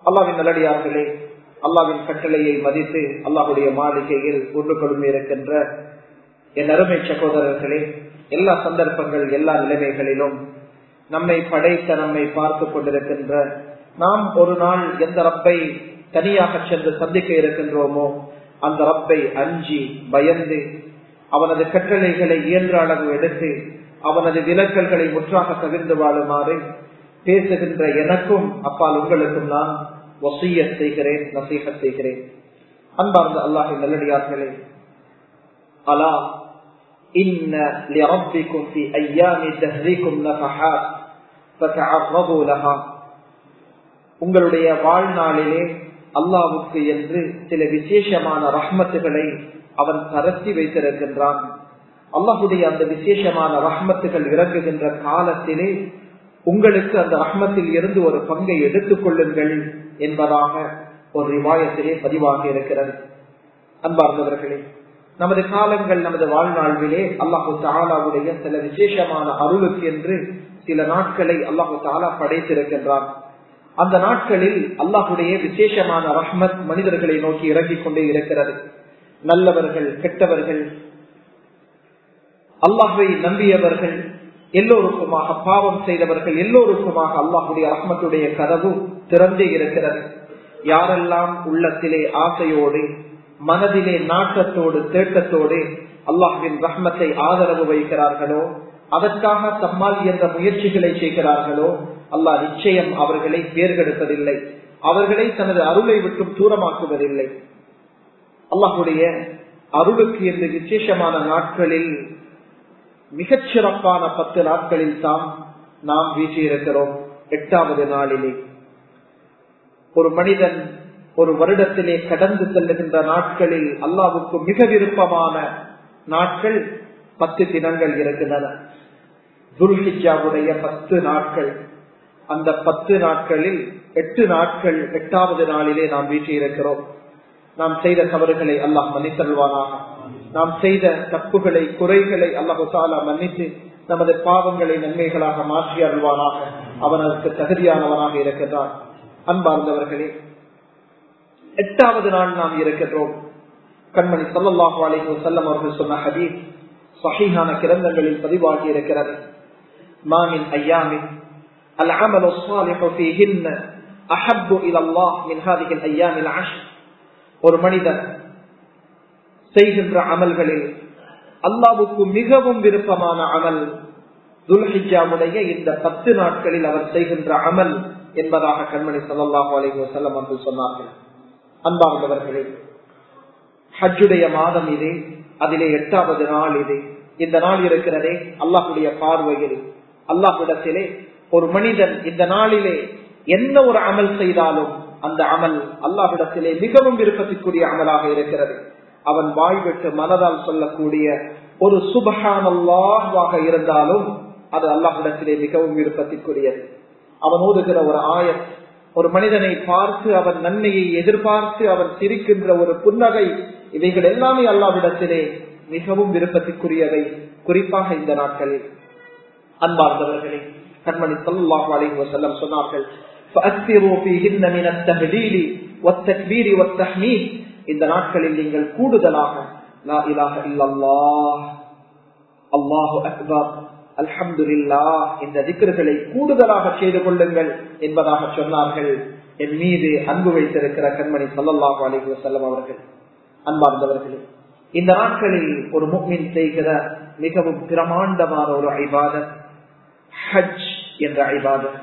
அல்லாவின் நல்லடியார்களே அல்லாவின் கட்டளையை மதித்து அல்லாஹுடைய மாளிகையில் ஒன்று கொள்ளும் இருக்கின்ற என் அருமை சகோதரர்களே எல்லா சந்தர்ப்பங்கள் எல்லா நிலைமைகளிலும் நம்மை படைத்த நம்மை பார்த்து கொண்டிருக்கின்ற நாம் ஒரு நாள் எந்த ரப்பை தனியாக சென்று சந்திக்க இருக்கின்றோமோ அந்த ரப்பை அஞ்சி பயந்து அவனது கட்டளைகளை இயன்ற அளவு எடுத்து அவனது விலக்கல்களை முற்றாக தவிர்ந்து வாழுமாறு பேசுகின்ற எனக்கும் அப்பால் உங்களுக்கும் நான் வசிய செய்கிறேன் நசீக செய்கிறேன் அன்பார்ந்த அல்லாஹின் நல்லடியார்களே அலா إن لربكم في أيام دهركم نفحات فتعرضوا لها உங்களுடைய வாழ்நாளிலே அல்லாவுக்கு என்று சில விசேஷமான ரஹ்மத்துகளை அவன் பரத்தி வைத்திருக்கின்றான் அல்லாஹுடைய அந்த விசேஷமான ரஹ்மத்துகள் இறங்குகின்ற காலத்திலே உங்களுக்கு அந்த ரஹ்மத்தில் இருந்து ஒரு பங்கை எடுத்துக் கொள்ளுங்கள் என்பதாக ஒரு ரிவாயத்திலே பதிவாக இருக்கிறது அன்பார்ந்தவர்களே நமது காலங்கள் நமது வாழ்நாள்விலே அல்லாஹு தாலாவுடைய சில விசேஷமான அருளுக்கு என்று சில நாட்களை அல்லாஹு தாலா படைத்திருக்கின்றான் அந்த நாட்களில் அல்லாஹுடைய விசேஷமான ரஹ்மத் மனிதர்களை நோக்கி இறங்கிக் கொண்டே இருக்கிறது நல்லவர்கள் கெட்டவர்கள் அல்லாஹை நம்பியவர்கள் எல்லோருக்குமாக பாவம் செய்தவர்கள் எல்லோருக்குமாக அல்லாஹுடைய ரஹ்மத்துடைய கதவு திறந்தே இருக்கிறது யாரெல்லாம் உள்ளத்திலே ஆசையோடு மனதிலே நாட்டத்தோடு தேட்டத்தோடு அல்லாஹுவின் ரஹ்மத்தை ஆதரவு வைக்கிறார்களோ அதற்காக தம்மால் என்ற முயற்சிகளை செய்கிறார்களோ அல்லாஹ் நிச்சயம் அவர்களை பேர்கெடுப்பதில்லை அவர்களை தனது அருளை விட்டும் தூரமாக்குவதில்லை அல்லாஹுடைய அருளுக்கு என்று விசேஷமான நாட்களில் மிகச் சிறப்பான பத்து நாட்களில் தான் நாம் வீசியிருக்கிறோம் எட்டாவது நாளிலே ஒரு மனிதன் ஒரு வருடத்திலே கடந்து செல்லுகின்ற நாட்களில் அல்லாவுக்கு மிக விருப்பமான நாட்கள் பத்து தினங்கள் இருக்கின்றன துல்ஹிஜாவுடைய பத்து நாட்கள் அந்த பத்து நாட்களில் எட்டு நாட்கள் எட்டாவது நாளிலே நாம் வீட்டியிருக்கிறோம் நாம் செய்த தவறுகளை அல்லாஹ் மன்னித்தல்வானாக நாம் செய்த தப்புகளை குறைகளை அல்லாஹாலா மன்னித்து நமது பாவங்களை நன்மைகளாக மாற்றி அருள்வானாக அவனுக்கு தகுதியானவனாக இருக்கின்றான் அன்பார்ந்தவர்களே எட்டாவது நாள் நாம் இருக்கின்றோம் கண்மணி சல்லாஹு அலைஹி செல்லம் அவர்கள் சொன்ன ஹதீஸ் சஹீஹான கிரந்தங்களில் பதிவாகி இருக்கிறது மாமின் ஐயாமின் العمل الصالح فيهن أحب إلى الله من هذه الأيام العشر ஒரு மனிதன் செய்கின்ற அமல்களில் அல்லாவுக்கு மிகவும் விருப்பமான அமல் துல்ஹிஜாவுடைய இந்த பத்து நாட்களில் அவர் செய்கின்ற அமல் என்பதாக கண்மணி சல்லாஹூ அலைஹி வசல்லம் அவர்கள் சொன்னார்கள் அன்பார்ந்தவர்களே ஹஜ்ஜுடைய மாதம் இது அதிலே எட்டாவது நாள் இது இந்த நாள் இருக்கிறதே அல்லாஹுடைய பார்வையில் அல்லாஹுடத்திலே ஒரு மனிதன் இந்த நாளிலே எந்த ஒரு அமல் செய்தாலும் அந்த அமல் அல்லாஹிடத்திலே மிகவும் விருப்பத்திற்குரிய அமலாக இருக்கிறது அவன் வாய்விட்டு மனதால் சொல்லக்கூடிய ஒரு சுபகானல்லாக இருந்தாலும் அது அல்லாஹிடத்திலே மிகவும் விருப்பத்திற்குரியது அவன் ஓதுகிற ஒரு ஆயம் ஒரு மனிதனை பார்த்து அவன் நன்மையை எதிர்பார்த்து அவன் சிரிக்கின்ற ஒரு புன்னகை இவைகள் எல்லாமே அல்லாவிடத்திலே மிகவும் விருப்பத்திற்குரியவை குறிப்பாக இந்த நாட்களில் அன்பார்ந்தவர்களே கண்மணி சல்லாஹு அலைஹி வஸல்லம் சொன்னார்கள் فأكثروا فيهن من التهليل والتكبير والتحميد இந்த நாட்களில் நீங்கள் கூடுதலாக லா இலாஹ இல்லல்லாஹ் அல்லாஹு அக்பர் அல்ஹம்துலில்லா இந்த திக்ருகளை கூடுதலாக செய்து கொள்ளுங்கள் என்பதாக சொன்னார்கள் என் மீது அன்பு வைத்திருக்கிற கண்மணி சல்லல்லாஹு அலைஹி வஸல்லம் அவர்கள் அன்பார்ந்தவர்களே இந்த நாட்களில் ஒரு முக்மின் செய்கிற மிகவும் பிரமாண்டமான ஒரு ஐபாதத் ஹஜ் என்ற ஐபாதத்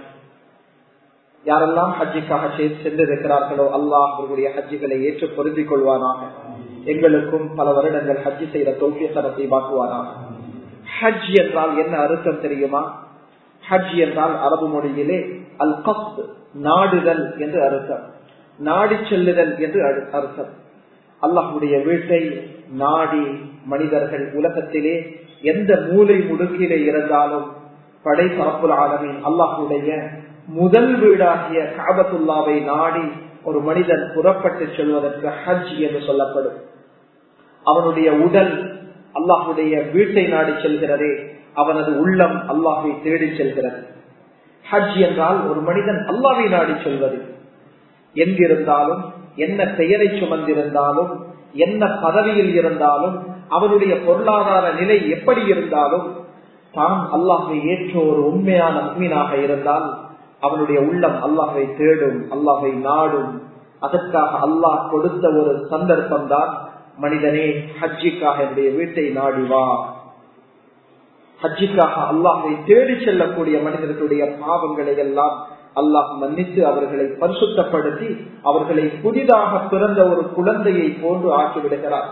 யாரெல்லாம் ஹஜ்ஜிக்காக சென்றிருக்கிறார்களோ அல்லாஹ் அவர்களுடைய ஹஜ்ஜிகளை ஏற்று பொருந்திக் கொள்வானாக எங்களுக்கும் பல வருடங்கள் ஹஜ்ஜி செய்த தோக்கியத்தனத்தை வாக்குவானாக ஹஜ் என்றால் என்ன அர்த்தம் தெரியுமா ஹஜ் என்றால் அரபு மொழியிலே அல் கப் நாடுதல் என்று அர்த்தம் நாடி செல்லுதல் என்று அர்த்தம் அல்லாஹுடைய வீட்டை நாடி மனிதர்கள் உலகத்திலே எந்த மூலை முடுக்கிலே இருந்தாலும் படை பரப்புல் ஆலமின் அல்லாஹுடைய முதல் வீடாகிய காபத்துல்லாவை நாடி ஒரு மனிதன் புறப்பட்டு செல்வதற்கு ஹஜ் என்று சொல்லப்படும் அவனுடைய உடல் அல்லாஹுடைய வீட்டை நாடி செல்கிறதே அவனது உள்ளம் அல்லாஹை தேடி செல்கிறது ஹஜ் என்றால் ஒரு மனிதன் அல்லாவை நாடி செல்வது எங்கிருந்தாலும் என்ன பெயரை சுமந்திருந்தாலும் என்ன பதவியில் இருந்தாலும் அவருடைய பொருளாதார நிலை எப்படி இருந்தாலும் தான் அல்லாஹை ஏற்ற ஒரு உண்மையான மீனாக இருந்தால் அவனுடைய உள்ளம் அல்லாஹை தேடும் அல்லாஹை நாடும் அதற்காக அல்லாஹ் கொடுத்த ஒரு சந்தர்ப்பம் தான் மனிதனே ஹஜ்ஜிக்காக என்னுடைய வீட்டை நாடிவா ஹஜ்ஜிக்காக அல்லாஹை தேடி செல்லக்கூடிய மனிதர்களுடைய பாவங்களை எல்லாம் அல்லாஹ் மன்னித்து அவர்களை பரிசுத்தப்படுத்தி அவர்களை புதிதாக பிறந்த ஒரு குழந்தையை போன்று ஆக்கிவிடுகிறார்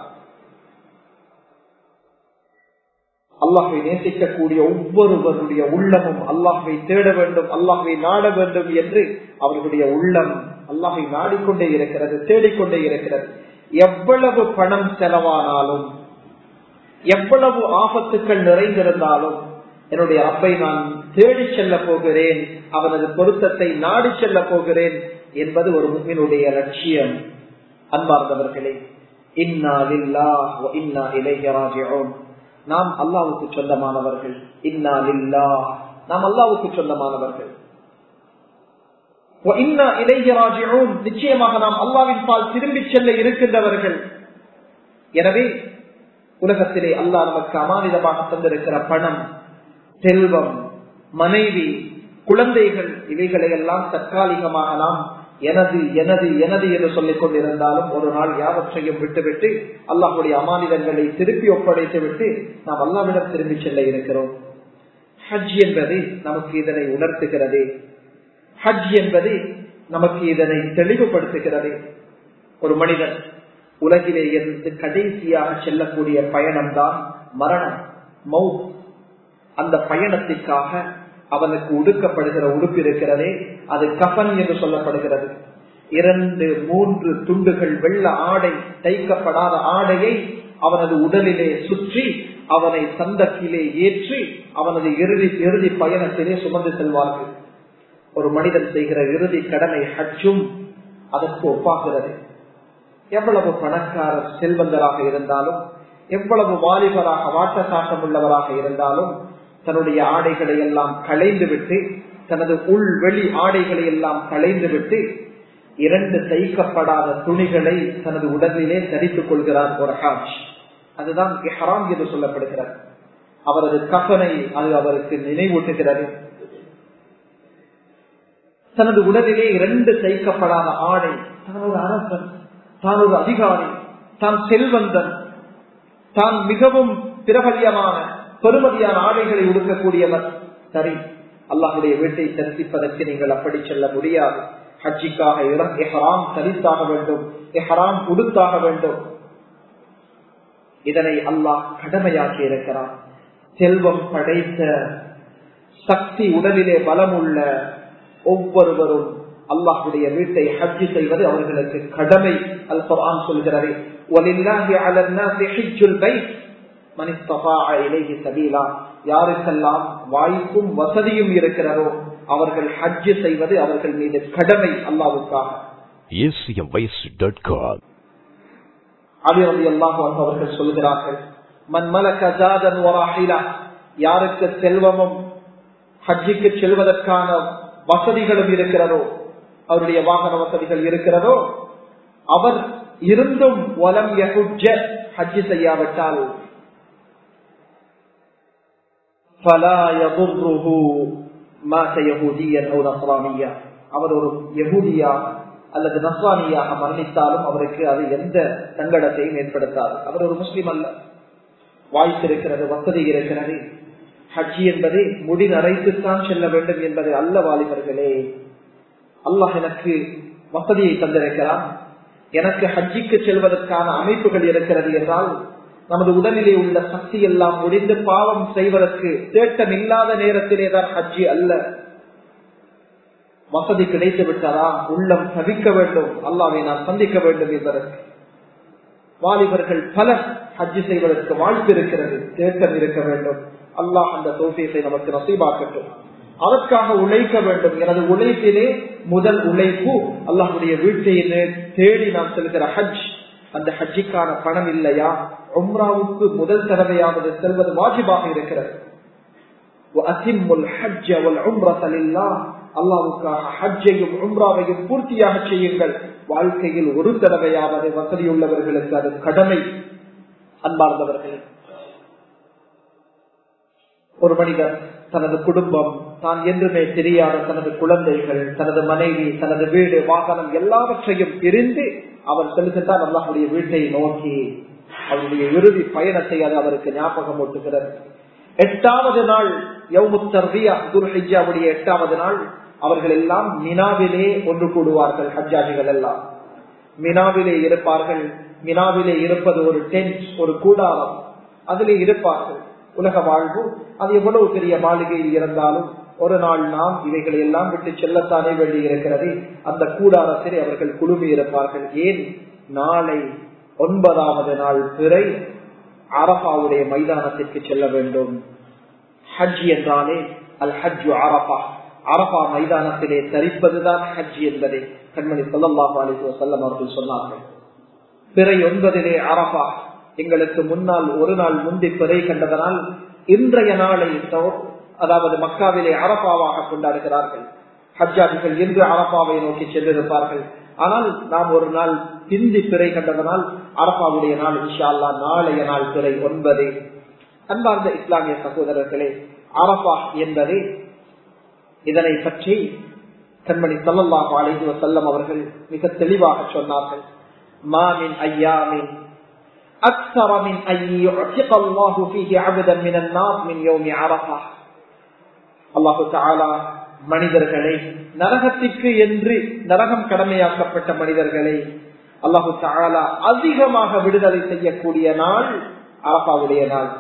அல்லாஹை நேசிக்கக்கூடிய ஒவ்வொருவருடைய உள்ளமும் அல்லாஹை தேட வேண்டும் அல்லாஹை நாட வேண்டும் என்று அவர்களுடைய உள்ளம் அல்லாஹை நாடிக்கொண்டே இருக்கிறது தேடிக்கொண்டே இருக்கிறது எவ்வளவு பணம் செலவானாலும் எவ்வளவு ஆபத்துக்கள் நிறைந்திருந்தாலும் என்னுடைய அப்பை நான் தேடி செல்ல போகிறேன் அவனது பொருத்தத்தை நாடி செல்ல போகிறேன் என்பது ஒரு முக்மினுடைய லட்சியம் அன்பார்ந்தவர்களே இன்னா லில்லா இன்னா இளையராஜோன் நாம் அல்லாவுக்கு சொந்தமானவர்கள் இன்னா லில்லா நாம் அல்லாவுக்கு சொந்தமானவர்கள் நிச்சயமாக நாம் அல்லாவின் பால் திரும்பி செல்ல இருக்கின்றவர்கள் எனவே உலகத்திலே அல்லாஹ் நமக்கு அமானிதமாக தந்திருக்கிற பணம் செல்வம் மனைவி குழந்தைகள் இவைகளை எல்லாம் தற்காலிகமாக நாம் எனது எனது எனது என்று சொல்லிக் கொண்டிருந்தாலும் ஒரு நாள் யாவற்றையும் விட்டுவிட்டு அல்லாஹுடைய அமானிதங்களை திருப்பி ஒப்படைத்து விட்டு நாம் அல்லாவிடம் திரும்பி செல்ல இருக்கிறோம் ஹஜ் என்பது நமக்கு இதனை உணர்த்துகிறது ஹஜ் என்பது நமக்கு இதனை தெளிவுபடுத்துகிறது ஒரு மனிதன் உலகிலே இருந்து கடைசியாக செல்லக்கூடிய பயணம் தான் மரணம் மவுத் அந்த பயணத்திற்காக அவனுக்கு உடுக்கப்படுகிற உடுப்பு இருக்கிறதே அது கஃன் என்று சொல்லப்படுகிறது இரண்டு மூன்று துண்டுகள் வெள்ள ஆடை தைக்கப்படாத ஆடையை அவனது உடலிலே சுற்றி அவனை சந்தக்கிலே ஏற்றி அவனது இறுதி இறுதி பயணத்திலே சுமந்து செல்வார்கள் ஒரு மனிதன் செய்கிற இறுதி கடமை ஹஜ்ஜும் அதற்கு ஒப்பாகிறது எவ்வளவு பணக்கார செல்வந்தராக இருந்தாலும் எவ்வளவு வாலிபராக வாட்ட சாட்டம் உள்ளவராக இருந்தாலும் தன்னுடைய ஆடைகளை எல்லாம் களைந்து விட்டு தனது உள் வெளி ஆடைகளை எல்லாம் களைந்து விட்டு இரண்டு தைக்கப்படாத துணிகளை தனது உடலிலே தரித்துக் கொள்கிறார் ஒரு ஹாஜ் அதுதான் ஹராம் என்று சொல்லப்படுகிறது அவரது கப்பனை அது அவருக்கு நினைவூட்டுகிறது தனது உடலிலே இரண்டு தைக்கப்படாத ஆடை தான் ஒரு அரசன் தான் ஒரு அதிகாரி தான் செல்வந்தன் தான் மிகவும் பிரபல்யமான பெருமதியான ஆடைகளை உடுக்கக்கூடியவர் சரி அல்லாஹுடைய வீட்டை தரிசிப்பதற்கு நீங்கள் அப்படி செல்ல முடியாது ஹஜ்ஜிக்காக எஹராம் தரித்தாக வேண்டும் எஹராம் உடுத்தாக வேண்டும் இதனை அல்லாஹ் கடமையாக்கி இருக்கிறான் செல்வம் படைத்த சக்தி உடலிலே பலம் உள்ள ஒவ்வொருவரும் அல்லாஹுடைய வீட்டை ஹஜ்ஜி செய்வது அவர்களுக்கு கடமை அல் குர்ஆன் சொல்கிறது யாருக்கெல்லாம் வாய்ப்பும் வசதியும் இருக்கிறதோ அவர்கள் ஹஜ்ஜு செய்வது அவர்கள் மீது கடமை அல்லாவுக்காக அலி அல்லாஹ் அவர்கள் சொல்கிறார்கள் யாருக்கு செல்வமும் ஹஜ்ஜிக்கு செல்வதற்கான வசதிகளும் இருக்கிறதோ அவருடைய வாகன வசதிகள் இருக்கிறதோ அவர் இருந்தும் வலம் யகுஜ ஹஜ்ஜி செய்யாவிட்டால் அவர் ஒரு யகுதியாக அல்லது நஸ்வானியாக மரணித்தாலும் அவருக்கு அது எந்த சங்கடத்தையும் ஏற்படுத்தாது அவர் ஒரு முஸ்லீம் அல்ல வாய்ப்பு இருக்கிறது வசதி இருக்கிறது ஹஜ்ஜி என்பது முடி நரைத்துத்தான் செல்ல வேண்டும் என்பது அல்ல வாலிபர்களே அல்லாஹ் எனக்கு வசதியை தந்திருக்கிறான் எனக்கு ஹஜ்ஜிக்கு செல்வதற்கான அமைப்புகள் இருக்கிறது என்றால் நமது உடலிலே உள்ள சக்தி எல்லாம் முடிந்து பாவம் செய்வதற்கு தேட்டம் இல்லாத நேரத்திலே தான் ஹஜ்ஜி அல்ல வசதி கிடைத்து விட்டதா உள்ளம் தவிக்க வேண்டும் அல்லாவை நான் சந்திக்க வேண்டும் என்பதற்கு வாலிபர்கள் பலர் ஹஜ்ஜி செய்வதற்கு வாழ்த்து இருக்கிறது தேட்டம் இருக்க வேண்டும் அல்லாஹ் அந்த தோசியத்தை நமக்கு நசீபாக்கட்டும் அதற்காக உழைக்க வேண்டும் எனது உழைப்பிலே முதல் உழைப்பு அல்லாஹுடைய வீட்டையிலே தேடி நாம் செல்கிற ஹஜ் அந்த ஹஜ்ஜிக்கான பணம் இல்லையா உம்ராவுக்கு முதல் தடவையாவது செல்வது வாஜிபாக இருக்கிறது அல்லாவுக்காக ஹஜ்ஜையும் உம்ராவையும் பூர்த்தியாக செய்யுங்கள் வாழ்க்கையில் ஒரு தடவையாவது வசதியுள்ளவர்களுக்கு அது கடமை அன்பார்ந்தவர்களே ஒரு மனிதர் தனது குடும்பம் தான் என்றுமே தெரியாத தனது குழந்தைகள் தனது மனைவி தனது வீடு வாகனம் எல்லாவற்றையும் பிரிந்து அவர் செலுத்திட்டார் அல்லாஹுடைய வீட்டை நோக்கி அவருடைய இறுதி பயணத்தை அது அவருக்கு ஞாபகம் ஊட்டுகிறது எட்டாவது நாள் யவுமுத்தர்வியாவுடைய எட்டாவது நாள் அவர்கள் எல்லாம் மினாவிலே ஒன்று கூடுவார்கள் ஹஜ்ஜாஜிகள் எல்லாம் மினாவிலே இருப்பார்கள் மினாவிலே இருப்பது ஒரு டென்ட் ஒரு கூடாரம் அதிலே இருப்பார்கள் உலக வாழ்வு அது எவ்வளவு பெரிய மாளிகையில் இருந்தாலும் ஒரு நாள் நாம் இவைகளை எல்லாம் விட்டு செல்லத்தானே வேண்டி இருக்கிறது அந்த கூடாரத்தில் அவர்கள் குழுமி இருப்பார்கள் ஏன் நாளை ஒன்பதாவது நாள் பிறை அரபாவுடைய மைதானத்திற்கு செல்ல வேண்டும் ஹஜ் என்றாலே அல் ஹஜ் அரபா அரபா மைதானத்திலே தரிப்பதுதான் ஹஜ் என்பதை கண்மணி சொல்லல்லாஹு அலிஹி வசல்லம் அவர்கள் சொன்னார்கள் பிறை ஒன்பதிலே அரபா எங்களுக்கு முன்னால் ஒரு நாள் முந்தி பிறை கண்டதனால் இன்றைய நாளை அதாவது மக்காவிலே அரபாவாக கொண்டாடுகிறார்கள் ஹஜ்ஜாஜிகள் இன்று அரபாவை நோக்கி சென்றிருப்பார்கள் ஆனால் நாம் ஒரு நாள் பிந்தி பிறை கண்டதனால் அரபாவுடைய நாள் இன்ஷா அல்லா நாளைய நாள் பிறை ஒன்பது அன்பார்ந்த இஸ்லாமிய சகோதரர்களே அரபா என்பது இதனை பற்றி கண்மணி சல்லல்லாஹு அலைஹி வசல்லம் அவர்கள் மிக தெளிவாக சொன்னார்கள் மாமின் ஐயாமின் أكثر من أن يعتق الله فيه عبدا من النار من يوم عرفة الله تعالى மனிதர்களை நரகத்திற்கு என்று நரகம் கடமையாக்கப்பட்ட மனிதர்களை அல்லாஹு தாலா அதிகமாக விடுதலை செய்யக்கூடிய நாள் அரபாவுடைய நாள்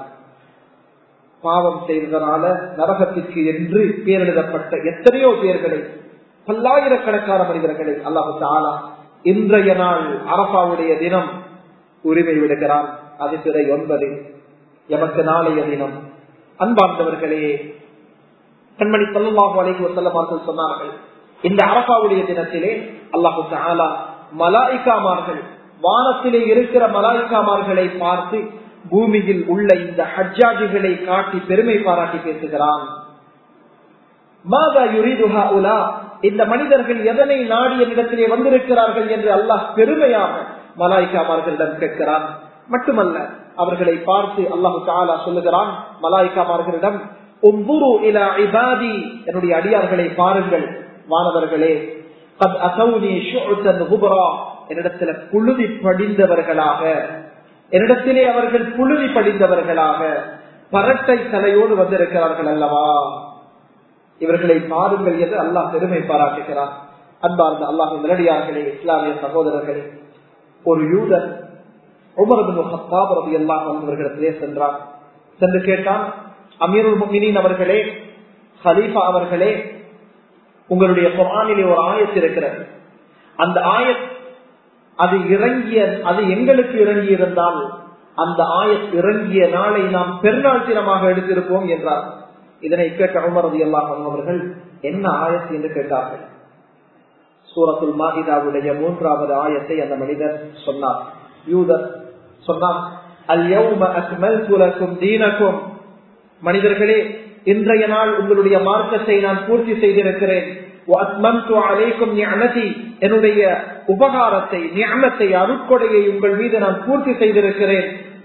பாவம் செய்ததனால நரகத்திற்கு என்று பேரெழுதப்பட்ட எத்தனையோ பேர்களை பல்லாயிரக்கணக்கான மனிதர்களை அல்லாஹு தாலா இன்றைய நாள் அரபாவுடைய தினம் உரிமை விடுகிறான் அது பிறை ஒன்பது எமக்கு நாளைய தினம் அன்பார்ந்தவர்களே கண்மணி சொல்லமாக அழைக்கு செல்லமார்கள் சொன்னார்கள் இந்த அரபாவுடைய தினத்திலே அல்லாஹு தாலா மலாய்க்காமார்கள் வானத்திலே இருக்கிற மலாய்க்காமார்களை பார்த்து பூமியில் உள்ள இந்த ஹஜ்ஜாஜிகளை காட்டி பெருமை பாராட்டி பேசுகிறான் இந்த மனிதர்கள் எதனை நாடிய இடத்திலே வந்திருக்கிறார்கள் என்று அல்லாஹ் பெருமையாக மலாய்க்காமார்களிடம் கேட்கிறான் மட்டுமல்ல அவர்களை பார்த்து அல்லாஹு தாலா சொல்லுகிறான் மலாய்க்காமார்களிடம் என்னுடைய அடியார்களை பாருங்கள் மாணவர்களே என்னிடத்துல புழுதி படிந்தவர்களாக என்னிடத்திலே அவர்கள் புழுதி படிந்தவர்களாக பரட்டை தலையோடு வந்திருக்கிறார்கள் அல்லவா இவர்களை பாருங்கள் என்று அல்லாஹ் பெருமை பாராட்டுகிறார் அன்பார்ந்த அல்லாஹ் நிலடியார்களே இஸ்லாமிய சகோதரர்களே ஒரு யூதர் உமரது ஹத்தாபரது எல்லாம் வந்தவர்களிடத்திலே சென்றார் சென்று கேட்டான் அமீருல் முமினின் அவர்களே ஹலீஃபா அவர்களே உங்களுடைய குரானிலே ஒரு ஆயத்து இருக்கிறது அந்த ஆயத் அது இறங்கிய அது எங்களுக்கு இறங்கி இருந்தால் அந்த ஆயத் இறங்கிய நாளை நாம் பெருநாள் தினமாக எடுத்திருப்போம் என்றார் இதனை கேட்ட உமரது எல்லாம் அவர்கள் என்ன ஆயத்து என்று கேட்டார்கள் சூரத்துல் மாஹிதாவுடைய மூன்றாவது ஆயத்தை அந்த மனிதர் சொன்னார் யூதர் சொன்னார் தீனக்கும் மனிதர்களே இன்றைய நாள் உங்களுடைய மார்க்கத்தை நான் பூர்த்தி செய்திருக்கிறேன் என்னுடைய உபகாரத்தை ஞானத்தை அருட்கொடையை உங்கள் மீது நான் பூர்த்தி செய்திருக்கிறேன்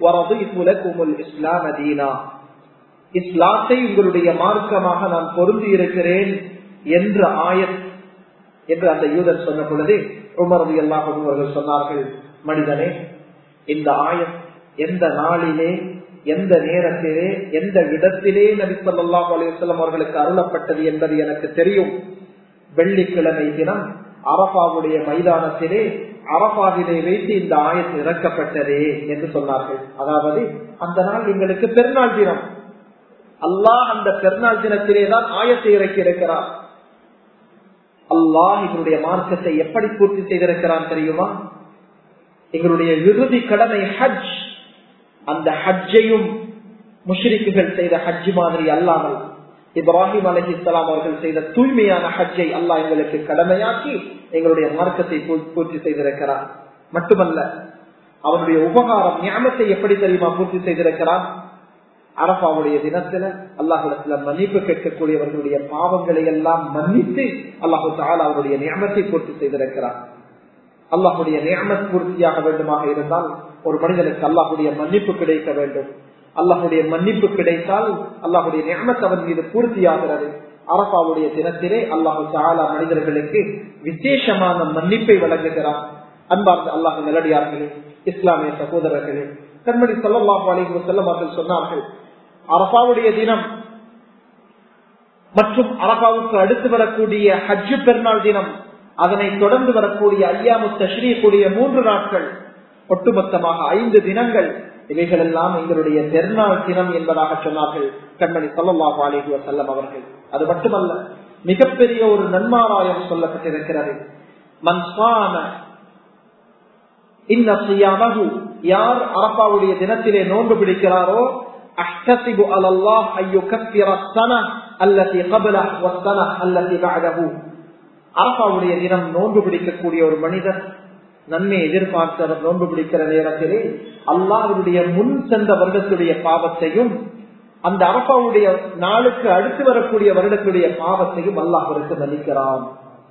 இஸ்லாத்தை உங்களுடைய மார்க்கமாக நான் பொருந்தி இருக்கிறேன் என்ற ஆயத் என்று அந்த யூதர் சொன்ன பொழுது உமரது எல்லாம் அவர்கள் சொன்னார்கள் மனிதனே இந்த ஆயத் எந்த நாளிலே எந்த நேரத்திலே எந்த இடத்திலே நபிசல்லாஹ் அலிவசல்லம் அவர்களுக்கு அருளப்பட்டது என்பது எனக்கு தெரியும் வெள்ளிக்கிழமை தினம் அரபாவுடைய மைதானத்திலே அரபாவிலே வைத்து இந்த ஆயத்து இறக்கப்பட்டதே என்று சொன்னார்கள் அதாவது அந்த நாள் எங்களுக்கு பெருநாள் தினம் அல்லாஹ் அந்த பெருநாள் தினத்திலே தான் ஆயத்தை இறக்கி இருக்கிறார் அல்லாஹ் எங்களுடைய மார்க்கத்தை எப்படி பூர்த்தி செய்திருக்கிறான் தெரியுமா எங்களுடைய இறுதி கடமை ஹஜ் அந்த ஹஜ்ஜையும் முஷ்ரிக்குகள் செய்த ஹஜ் மாதிரி அல்லாமல் இப்ராஹிம் அலஹி இஸ்லாம் அவர்கள் செய்த தூய்மையான ஹஜ்ஜை அல்லாஹ் எங்களுக்கு கடமையாக்கி எங்களுடைய மார்க்கத்தை பூர்த்தி செய்திருக்கிறார் மட்டுமல்ல அவனுடைய உபகாரம் ஞாபகத்தை எப்படி தெரியுமா பூர்த்தி செய்திருக்கிறான் அரபாவுடைய தினத்துல அல்லாஹிடத்துல மன்னிப்பு கேட்கக்கூடியவர்களுடைய பாவங்களை எல்லாம் மன்னித்து அல்லாஹு தாலா அவருடைய நியமத்தை பூர்த்தி செய்திருக்கிறார் அல்லாஹுடைய நியமத் பூர்த்தியாக வேண்டுமாக இருந்தால் ஒரு மனிதனுக்கு அல்லாஹுடைய மன்னிப்பு கிடைக்க வேண்டும் அல்லாஹுடைய மன்னிப்பு கிடைத்தால் அல்லாஹுடைய நியமத் அவன் மீது பூர்த்தியாகிறது அரபாவுடைய தினத்திலே அல்லாஹு தாலா மனிதர்களுக்கு விசேஷமான மன்னிப்பை வழங்குகிறார் அன்பார்ந்த அல்லாஹ் நிலடியார்களே இஸ்லாமிய சகோதரர்களே கண்மணி சொல்லல்லாஹு அலைஹி செல்லம் அவர்கள் சொன்னார்கள் அரபாவுடைய தினம் மற்றும் அரபாவுக்கு அடுத்து வரக்கூடிய ஹஜ்ஜு பெருநாள் தினம் அதனை தொடர்ந்து வரக்கூடிய ஐயாமு தஸ்ரீக்குடைய மூன்று நாட்கள் ஒட்டுமொத்தமாக ஐந்து தினங்கள் இவைகள் எல்லாம் எங்களுடைய பெருநாள் தினம் என்பதாக சொன்னார்கள் கண்மணி சொல்லல்லாஹு அலைஹி வசல்லம் அவர்கள் அது மட்டுமல்ல மிகப்பெரிய ஒரு நன்மாராயம் சொல்லப்பட்டிருக்கிறது மன்சான இன்ன யார் அரப்பாவுடைய தினத்திலே நோன்பு பிடிக்கிறாரோ அஷ்டசிபு அலல்லாஹ் ஐயோ கப்பிர சன அல்லது கபல வசன அல்லது பாடகு அரப்பாவுடைய தினம் நோன்பு பிடிக்கக்கூடிய ஒரு மனிதர் நன்மை எதிர்பார்த்தவர் நோன்பு பிடிக்கிற நேரத்திலே அல்லாஹருடைய முன் சென்ற வருடத்துடைய பாவத்தையும் அந்த அரப்பாவுடைய நாளுக்கு அடுத்து வரக்கூடிய வருடத்துடைய பாவத்தையும் அல்லாஹ் அவருக்கு மன்னிக்கிறான்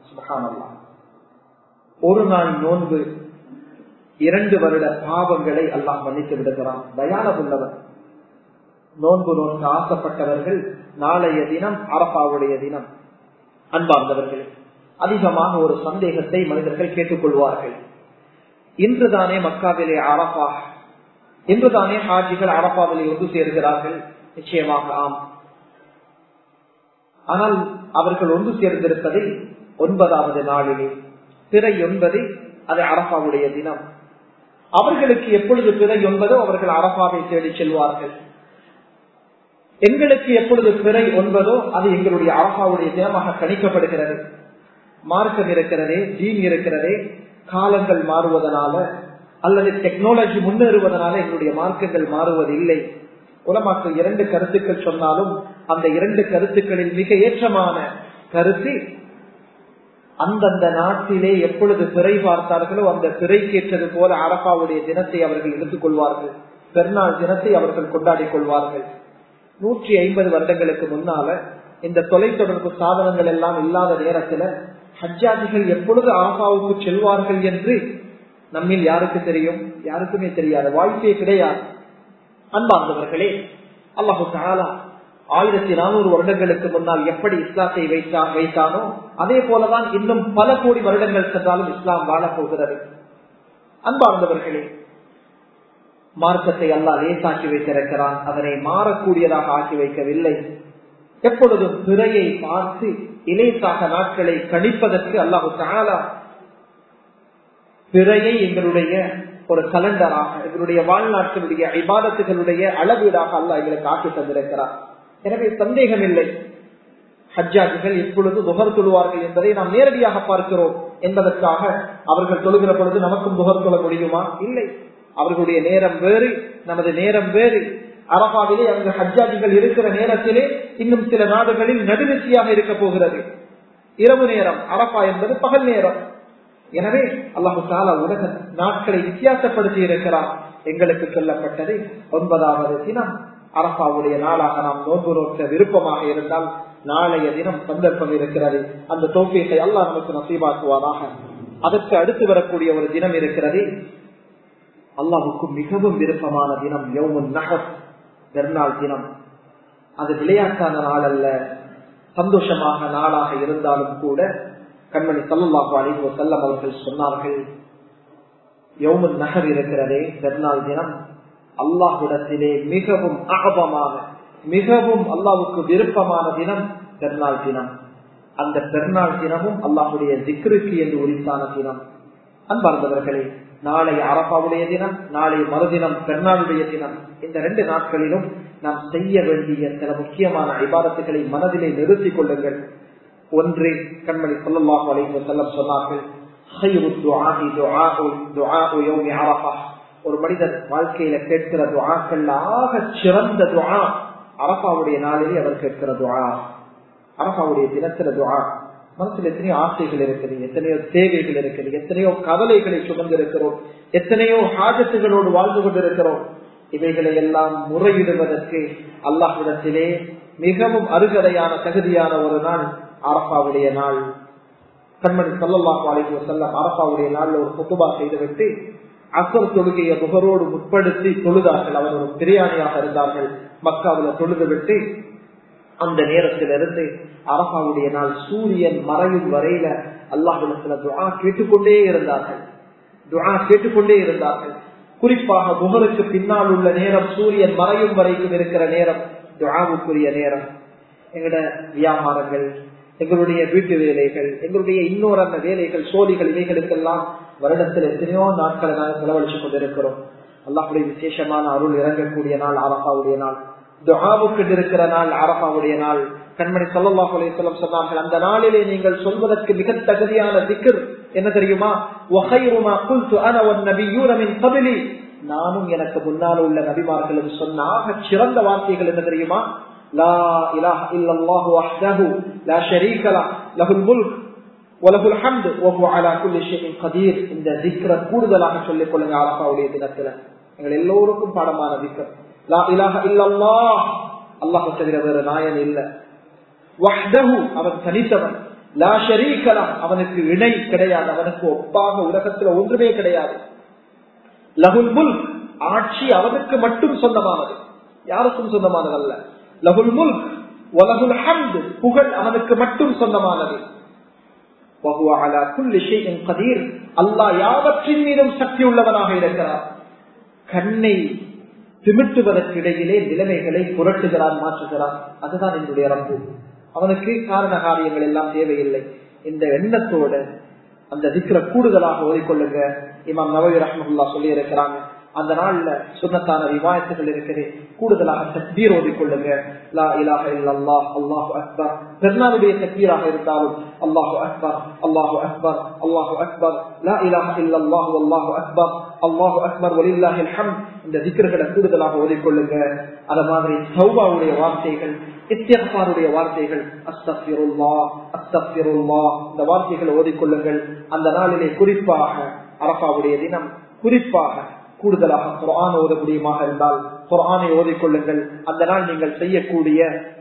ஒரு நாள் நோன்பு இரண்டு வருட பாவங்களை அல்லாஹ் மன்னித்து விடுகிறான் தயானம் உள்ளவர் நோன்பு நோக்க ஆசைப்பட்டவர்கள் நாளைய தினம் அரப்பாவுடைய தினம் அன்பார்ந்தவர்களே அதிகமாக ஒரு சந்தேகத்தை மனிதர்கள் கேட்டுக்கொள்வார்கள் இன்றுதானே மக்காவிலே அரப்பா இன்றுதானே ஹாஜிகள் அரப்பாவிலே ஒன்று சேர்கிறார்கள் நிச்சயமாக ஆம் ஆனால் அவர்கள் ஒன்று சேர்ந்திருப்பதை ஒன்பதாவது நாளிலே பிறை ஒன்பது அது அரப்பாவுடைய தினம் அவர்களுக்கு எப்பொழுது பிறை ஒன்பதோ அவர்கள் அரபாவை தேடி செல்வார்கள் எங்களுக்கு எப்பொழுது பிறை ஒன்பதோ அது எங்களுடைய அரபாவுடைய தினமாக கணிக்கப்படுகிறது மார்க்கம் இருக்கிறதே ஜீன் இருக்கிறதே காலங்கள் மாறுவதனால அல்லது டெக்னாலஜி முன்னேறுவதனால எங்களுடைய மார்க்கங்கள் மாறுவதில்லை உலமாக்கள் இரண்டு கருத்துக்கள் சொன்னாலும் அந்த இரண்டு கருத்துக்களில் மிக ஏற்றமான கருத்து அந்தந்த நாட்டிலே எப்பொழுது பிறை பார்த்தார்களோ அந்த பிறைக்கேற்றது போல அரப்பாவுடைய தினத்தை அவர்கள் எடுத்துக் கொள்வார்கள் பெருநாள் தினத்தை அவர்கள் கொண்டாடி கொள்வார்கள் நூற்றி ஐம்பது வருடங்களுக்கு முன்னால இந்த தொலைத்தொடர்பு சாதனங்கள் எல்லாம் இல்லாத நேரத்துல ஹஜ்ஜாதிகள் எப்பொழுது அரபாவுக்கு செல்வார்கள் என்று நம்மில் யாருக்கு தெரியும் யாருக்குமே தெரியாது வாய்ப்பே கிடையாது அன்பார்ந்தவர்களே அல்லாஹு தாலா ஆயிரத்தி நானூறு வருடங்களுக்கு முன்னால் எப்படி இஸ்லாத்தை வைத்தா வைத்தானோ அதே போலதான் இன்னும் பல கோடி வருடங்கள் சென்றாலும் இஸ்லாம் வாழப் போகிறது அன்பார்ந்தவர்களே மார்க்கத்தை அல்லாஹ் லேசாக்கி வைத்திருக்கிறான் அதனை மாறக்கூடியதாக ஆக்கி வைக்கவில்லை எப்பொழுதும் பிறையை பார்த்து இலேசாக நாட்களை கணிப்பதற்கு அல்லாஹு தாலா பிறையை எங்களுடைய ஒரு கலண்டராக எங்களுடைய வாழ்நாட்களுடைய இபாதத்துகளுடைய அளவீடாக அல்லாஹ் எங்களுக்கு ஆக்கி தந்திருக்கிறார் எனவே சந்தேகம் இல்லை ஹஜ்ஜாஜிகள் எப்பொழுது நுகர் தொழுவார்கள் என்பதை நாம் நேரடியாக பார்க்கிறோம் என்பதற்காக அவர்கள் தொழுகிற பொழுது நமக்கும் நுகர் தொழ முடியுமா இல்லை அவர்களுடைய நேரம் வேறு நமது நேரம் வேறு அரபாவிலே அங்கு ஹஜ்ஜாஜிகள் இருக்கிற நேரத்திலே இன்னும் சில நாடுகளில் நடுநிச்சியாக இருக்க போகிறது இரவு நேரம் அரபா என்பது பகல் நேரம் எனவே அல்லாஹு தாலா உலக நாட்களை வித்தியாசப்படுத்தி இருக்கிறார் எங்களுக்கு சொல்லப்பட்டது ஒன்பதாவது தினம் அரபாவுடைய நாளாக நாம் நோன்பு நோக்க விருப்பமாக இருந்தால் நாளைய தினம் சந்தர்ப்பம் இருக்கிறது அந்த தோப்பியத்தை அல்லாஹ் நமக்கு நசீபாக்குவாராக அதற்கு அடுத்து வரக்கூடிய ஒரு தினம் இருக்கிறது அல்லாஹுக்கு மிகவும் விருப்பமான தினம் யவுமுன் நகர் பெருநாள் தினம் அது விளையாட்டான நாள் அல்ல சந்தோஷமாக நாளாக இருந்தாலும் கூட கண்மணி சல்லாஹு அலிஹோ செல்லம் அவர்கள் சொன்னார்கள் யவுமுன் நகர் இருக்கிறதே பெருநாள் தினம் அல்லாஹுடத்திலே மிகவும் அகபமான மிகவும் அல்லாவுக்கு விருப்பமான தினம் பெருநாள் தினம் அந்த பெருநாள் தினமும் அல்லாஹுடைய திக்ருக்கு என்று உரித்தான தினம் அன்பார்ந்தவர்களே நாளை அரப்பாவுடைய தினம் நாளை மறுதினம் பெருநாளுடைய தினம் இந்த ரெண்டு நாட்களிலும் நாம் செய்ய வேண்டிய சில முக்கியமான ஐபாரத்துகளை மனதிலே நிறுத்திக் கொள்ளுங்கள் ஒன்று கண்மணி சொல்லல்லாஹு அலைஹி வஸல்லம் சொன்னார்கள் ஒரு மனிதர் வாழ்க்கையில கேட்கிற துவாக்கள் ஆக சிறந்த துவா அரபாவுடைய நாளிலே அவர் கேட்கிற துவா அரபாவுடைய தினத்தில துவா மனசுல எத்தனையோ ஆசைகள் இருக்குது எத்தனையோ தேவைகள் இருக்குது எத்தனையோ கவலைகளை சுமந்து இருக்கிறோம் எத்தனையோ ஹாஜத்துகளோடு வாழ்ந்து கொண்டிருக்கிறோம் இவைகளை எல்லாம் முறையிடுவதற்கு அல்லாஹ்விடத்திலே மிகவும் அருகதையான தகுதியான ஒரு நாள் அரபாவுடைய நாள் கண்மணி சல்லாஹு அலைஹி வஸல்லம் அரபாவுடைய நாள்ல ஒரு குத்துபா செய்துவிட்டு அசர் தொழுகையை முகரோடு முற்படுத்தி தொழுதார்கள் அவர் ஒரு பிரியாணியாக இருந்தார்கள் மக்காவில் தொழுது விட்டு அந்த நேரத்திலிருந்து அரபாவுடைய நாள் சூரியன் மறையும் வரையில அல்லாஹிடத்துல துஆ கேட்டுக்கொண்டே இருந்தார்கள் துஆ கேட்டுக்கொண்டே இருந்தார்கள் குறிப்பாக முகருக்கு பின்னால் உள்ள நேரம் சூரியன் மறையும் வரைக்கும் இருக்கிற நேரம் துஆவுக்குரிய நேரம் எங்கட வியாபாரங்கள் எங்களுடைய வீட்டு வேலைகள் எங்களுடைய இன்னொரு அந்த வேலைகள் சோழிகள் இவைகளுக்கெல்லாம் வருடத்தில் எத்தனையோ நாட்களை நாங்கள் செலவழிச்சு கொண்டிருக்கிறோம் அல்லாஹுடைய விசேஷமான அருள் இறங்கக்கூடிய நாள் அரபாவுடைய நாள் துஹாவுக்கு இருக்கிற நாள் அரபாவுடைய நாள் கண்மணி சல்லாஹ் அலையம் சொன்னார்கள் அந்த நாளிலே நீங்கள் சொல்வதற்கு மிக தகுதியான திக்கர் என்ன தெரியுமா நானும் எனக்கு முன்னால் உள்ள நபிமார்களும் சொன்னாக சிறந்த வார்த்தைகள் என்ன தெரியுமா لا إله إلا الله وحده لا شريك له له الملك وله الحمد وهو على كل شيء قدير இந்த ذكر கூடுதலாக சொல்லிக் கொள்ளுங்க அரபாவுடைய தினத்துல எங்கள் எல்லோருக்கும் பாடமான திக்கர் லா இலாஹ இல்லல்லாஹ் அல்லாஹ் தவிர வேறு நாயன் இல்ல வஹ்தஹு அவன் தனித்தவன் லா ஷரீக லஹ் அவனுக்கு இணை கிடையாது அவனுக்கு ஒப்பாக உலகத்துல ஒன்றுமே கிடையாது லகுல் முல்க் ஆட்சி அவனுக்கு மட்டும் சொந்தமானது யாருக்கும் சொந்தமானதல்ல லகுல் முல்க் வலகுல் ஹம்து புகழ் அவனுக்கு மட்டும் சொந்தமானது அல்லாஹ் யாவற்றின் மீதும் சக்தி உள்ளவனாக இருக்கிறார் கண்ணை திமிட்டுவதற்கு இடையிலே நிலைமைகளை புரட்டுகிறான் மாற்றுகிறான் அதுதான் என்னுடைய ரம்பு அவனுக்கு காரண காரியங்கள் எல்லாம் தேவையில்லை இந்த எண்ணத்தோட அந்த திக்கிற கூடுதலாக ஓதிக்கொள்ளுங்க இமாம் நவீ ரஹமுல்லா சொல்லி இருக்கிறாங்க அந்த நாள்ல சுண்ணத்தான விவாயத்துகள் இருக்குது கூடுதலாக தக்பீர் ஓதிக்கொள்ளுங்க லா இலாஹ இல்லல்லாஹ் அல்லாஹு அக்பர் பெருநாளுடைய தக்பீராக இருந்தாலும் அல்லாஹு அக்பர் அல்லாஹு அக்பர் அல்லாஹு அக்பர் லா இலாஹ இல்லல்லாஹ் அல்லாஹு அக்பர் அல்லாஹு அக்பர் வலில்லாஹில் ஹம் இந்த திக்கர்களை கூடுதலாக ஓதிக்கொள்ளுங்க அத மாதிரி சௌபாவுடைய வார்த்தைகள் இத்தியப்பாருடைய வார்த்தைகள் அஸ்தபிருல்லா அஸ்தபிருல்லா இந்த வார்த்தைகளை ஓதிக்கொள்ளுங்கள் அந்த நாளிலே குறிப்பாக அரபாவுடைய தினம் குறிப்பாக கூடுதலாக குரான் ஓத முடியுமாக இருந்தால் குரானை ஓதிக்கொள்ளுங்கள் அந்த நாள் நீங்கள் செய்யக்கூடிய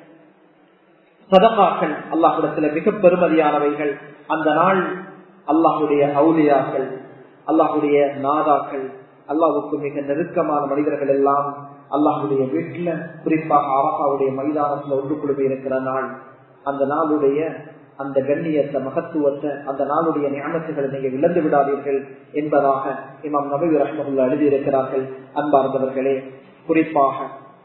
சதகாக்கள் அல்லாஹிடத்துல மிக பெருமதியானவைகள் அந்த நாள் அல்லாஹுடைய அவுலியாக்கள் அல்லாஹுடைய நாதாக்கள் அல்லாஹுக்கு மிக நெருக்கமான மனிதர்கள் எல்லாம் அல்லாஹுடைய வீட்டுல குறிப்பாக அரபாவுடைய மைதானத்துல ஒன்று குழுமி இருக்கிற நாள் அந்த நாளுடைய அந்த கண்ணியத்தை மகத்துவத்தை அந்த நாளுடைய ஞானத்துகளை நீங்க இழந்து விடாதீர்கள் என்பதாக இமாம் நபி ரஹ்மகுல்லா எழுதியிருக்கிறார்கள் அன்பார்ந்தவர்களே குறிப்பாக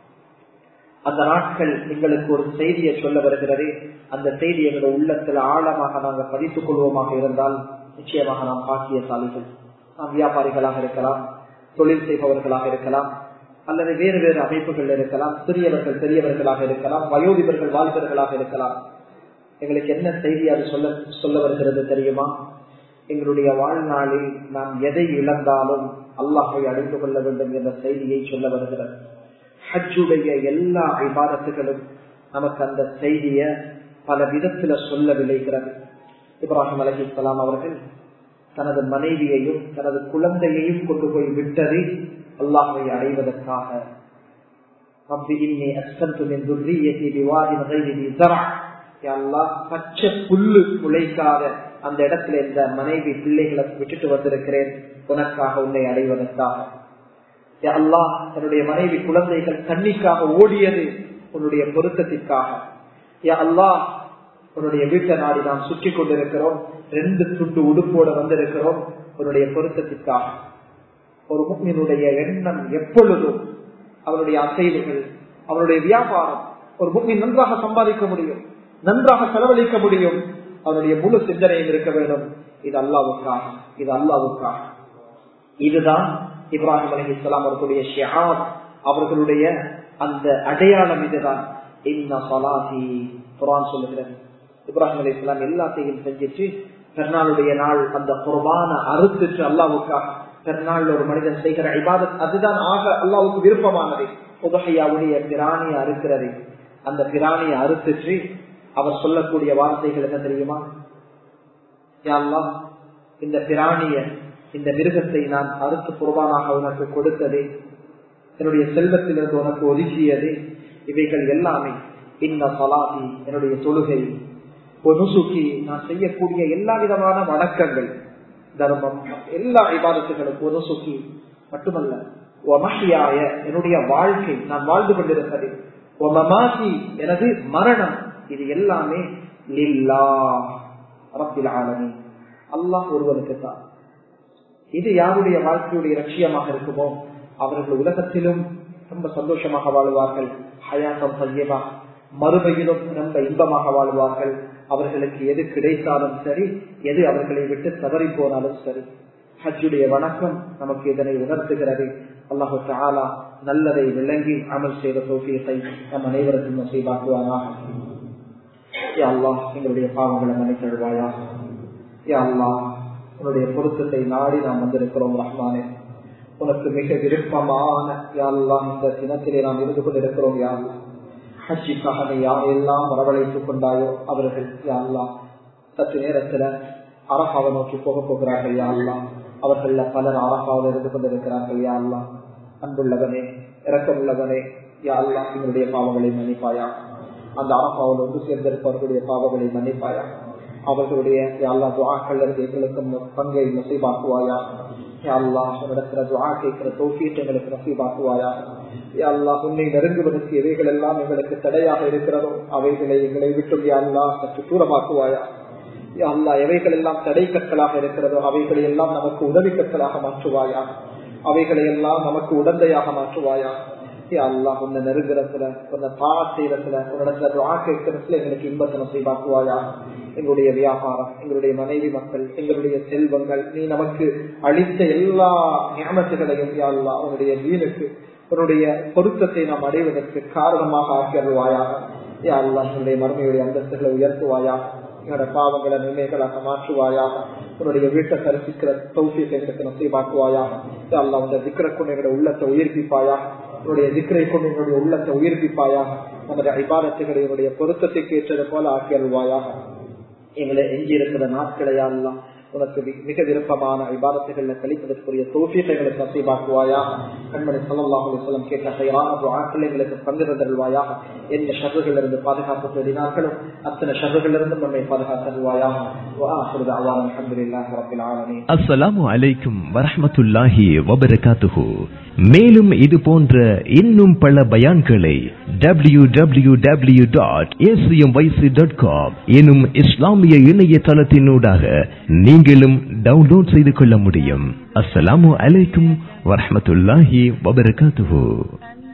அந்த நாட்கள் எங்களுக்கு ஒரு செய்தியை சொல்ல வருகிறது அந்த செய்தி எங்களுடைய உள்ளத்துல ஆழமாக நாங்கள் பதித்துக் கொள்வோமாக இருந்தால் நிச்சயமாக நாம் பாக்கியசாலிகள் நாம் வியாபாரிகளாக இருக்கலாம் தொழில் செய்பவர்களாக இருக்கலாம் அல்லது வேறு வேறு அமைப்புகள் இருக்கலாம் சிறியவர்கள் பெரியவர்களாக இருக்கலாம் வயோதிபர்கள் வாழ்வர்களாக இருக்கலாம் எங்களுக்கு என்ன செய்தி அது சொல்ல சொல்ல வருகிறது தெரியுமா எங்களுடைய வாழ்நாளில் நாம் எதை இழந்தாலும் அல்லாஹை அடைந்து கொள்ள வேண்டும் என்ற செய்தியை சொல்ல வருகிறது ஹஜ்ஜுடைய எல்லா விவாதத்துகளும் நமக்கு அந்த செய்திய பல விதத்துல சொல்ல விளைகிறது இப்ராஹிம் அலஹி இஸ்லாம் அவர்கள் தனது மனைவியையும் தனது குழந்தையையும் கொண்டு போய் விட்டது அல்லாஹை அடைவதற்காக பச்சை புல்லு முளைக்காத அந்த இடத்துல இந்த மனைவி பிள்ளைகளை விட்டுட்டு வந்திருக்கிறேன் உனக்காக உன்னை அடைவதற்காக அல்லாஹ் தன்னுடைய மனைவி குழந்தைகள் தண்ணிக்காக ஓடியது உன்னுடைய பொருத்தத்திற்காக அல்லாஹ் உன்னுடைய வீட்டை நாடி நாம் சுற்றி கொண்டிருக்கிறோம் ரெண்டு துண்டு உடுப்போட வந்திருக்கிறோம் உன்னுடைய பொருத்தத்திற்காக ஒரு முக்மினுடைய எண்ணம் எப்பொழுதும் அவருடைய அசைவுகள் அவருடைய வியாபாரம் ஒரு முக்மின் நன்றாக சம்பாதிக்க முடியும் நன்றாக செலவழிக்க முடியும் அவருடைய முழு சிந்தனையும் இருக்க வேண்டும் இது அல்லாவுக்காக இது அல்லாவுக்காக இதுதான் இப்ராஹிம் அலி இஸ்லாம் அவர்களுடைய ஷியார் அவர்களுடைய அந்த அடையாளம் இதுதான் குரான் சொல்லுகிறது இப்ராஹிம் அலி இஸ்லாம் எல்லாத்தையும் செஞ்சுட்டு பெருநாளுடைய நாள் அந்த குர்பான அறுத்துட்டு அல்லாவுக்காக பெருநாள் ஒரு மனிதன் செய்கிற இபாதத் அதுதான் ஆக அல்லாவுக்கு விருப்பமானது உபகையாவுடைய பிராணியை அறுக்கிறது அந்த பிராணியை அறுத்துட்டு அவர் சொல்லக்கூடிய வார்த்தைகள் என்ன தெரியுமா இந்த பிராணிய இந்த மிருகத்தை நான் அறுத்து குர்பானாக உனக்கு கொடுத்ததே என்னுடைய செல்வத்திலிருந்து உனக்கு ஒதுக்கியது இவைகள் எல்லாமே இன்ன சலாதி என்னுடைய தொழுகை பொதுசுக்கி நான் செய்யக்கூடிய எல்லா விதமான வணக்கங்கள் தர்மம் எல்லா விவாதத்துகளும் பொதுசுக்கி மட்டுமல்ல ஒமஹியாய என்னுடைய வாழ்க்கை நான் வாழ்ந்து கொண்டிருப்பது ஒமமாசி எனது மரணம் இது எல்லாமே லில்லா ரப்பில் ஆலமீன் அல்லாஹ் ஒருவனுக்கு தான் இது யாருடைய வாழ்க்கையுடைய லட்சியமாக இருக்குமோ அவர்கள் உலகத்திலும் ரொம்ப சந்தோஷமாக வாழ்வார்கள் ஹயாத்தம் பையமா மறுமையிலும் ரொம்ப இன்பமாக வாழ்வார்கள் அவர்களுக்கு எது கிடைத்தாலும் சரி எது அவர்களை விட்டு தவறி போனாலும் சரி ஹஜ்ஜுடைய வணக்கம் நமக்கு இதனை உணர்த்துகிறது அல்லாஹு தாலா நல்லதை விளங்கி அமல் செய்த சோஃபியத்தை நம் அனைவருக்கும் நசீபாக்குவானாக யா அல்லாஹ் எங்களுடைய பாவங்களை மன்னித்தழுவாயா யா அல்லாஹ் உன்னுடைய பொருத்தத்தை நாடி நாம் வந்திருக்கிறோம் ரஹ்மானே உனக்கு மிக விருப்பமான யாரெல்லாம் இந்த தினத்திலே நாம் இருந்து கொண்டிருக்கிறோம் யாரெல்லாம் ஹஜ்ஜிக்காக நீ யாரெல்லாம் வரவழைத்துக் கொண்டாயோ அவர்கள் யாரெல்லாம் சற்று நேரத்துல அரபாவை நோக்கி போக போகிறார்கள் யாரெல்லாம் அவர்கள பலர் அரபாவில் இருந்து கொண்டிருக்கிறார்கள் யாரெல்லாம் அன்புள்ளவனே இரக்கமுள்ளவனே யாரெல்லாம் எங்களுடைய பாவங்களை மன்னிப்பாயா அந்த அரபாவில் ஒன்று சேர்ந்திருப்பவர்களுடைய பாவங்களை மன்னிப்பாயா அவர்களுடைய எல்லா துவாக்கள் இருந்து எங்களுக்கும் பங்கை நசீபாக்குவாயா யாழ்லா உன்னிடத்துல துவா கேட்கிற தோஃபீட் எங்களுக்கு நசீபாக்குவாயா யாழ்லா உன்னை நெருங்குவதற்கு எவைகள் எல்லாம் எங்களுக்கு தடையாக இருக்கிறதோ அவைகளை எங்களை விட்டு யாழ்லா சற்று தூரமாக்குவாயா யாழ்லா எவைகள் எல்லாம் தடை கற்களாக இருக்கிறதோ அவைகளை எல்லாம் நமக்கு உதவி கற்களாக மாற்றுவாயா அவைகளை எல்லாம் நமக்கு உடந்தையாக மாற்றுவாயா அல்லா உன்னை நெருங்குறதுல உன்னை பாவ செய்யறதுல உன்னிடத்துல துவா கேட்கறதுல எங்களுக்கு இன்பத்தை நசீபாக்குவாயா எங்களுடைய வியாபாரம் எங்களுடைய மனைவி மக்கள் எங்களுடைய செல்வங்கள் நீ நமக்கு அளித்த எல்லா ஞாபகங்களையும் யாழ்லா உன்னுடைய வீணுக்கு உன்னுடைய பொருத்தத்தை நாம் அடைவதற்கு காரணமாக ஆக்கியருவாயாக யாழ்லா என்னுடைய மருமையுடைய அந்தஸ்துகளை உயர்த்துவாயாக என்னோட பாவங்களை நிலைமைகளாக மாற்றுவாயாக உன்னுடைய வீட்டை தரிசிக்கிற தௌசியத்தை எங்களுக்கு நசீபாக்குவாயாக யாழ்லா உன்னுடைய திக்கரை கொண்டு எங்களுடைய உள்ளத்தை உயிர்ப்பிப்பாயாக உன்னுடைய திக்கரை கொண்டு எங்களுடைய உள்ளத்தை உயிர்ப்பிப்பாயாக நம்முடைய ஐபாரத்துகளை என்னுடைய பொருத்தத்தை ஏற்றது போல ஆக்கியருவாயாக எங்களை எஞ்சி இருக்கிற நாட்களையெல்லாம் உனக்கு மிக விருப்பமான விவாதத்துகள்ல கழிப்பதற்குரிய தோற்றியத்தை எங்களுக்கு நசீபாக்குவாயா கண்மணி சல்லாஹு சொல்லம் கேட்ட செயலான ஆட்கள் எங்களுக்கு பங்கிருந்தருவாயா என்ன ஷர்றுகள் இருந்து பாதுகாப்பு தேடினார்களோ அத்தனை ஷர்றுகள் இருந்து நம்மை பாதுகாத்தருவாயா அஸ்ஸலாமு அலைக்கும் வரஹமத்துல்லாஹி வபரகாத்துஹு மேலும் இது போன்ற இன்னும் பல பயான்களை W W W dot A C M Y C dot com எனும் இஸ்லாமிய இணையதளத்தினூடாக நீங்களும் டவுன்லோட் செய்து கொள்ள முடியும் அஸ்ஸலாமு அலைக்கும் வரஹமத்துல்லாஹி வபரகாத்துஹு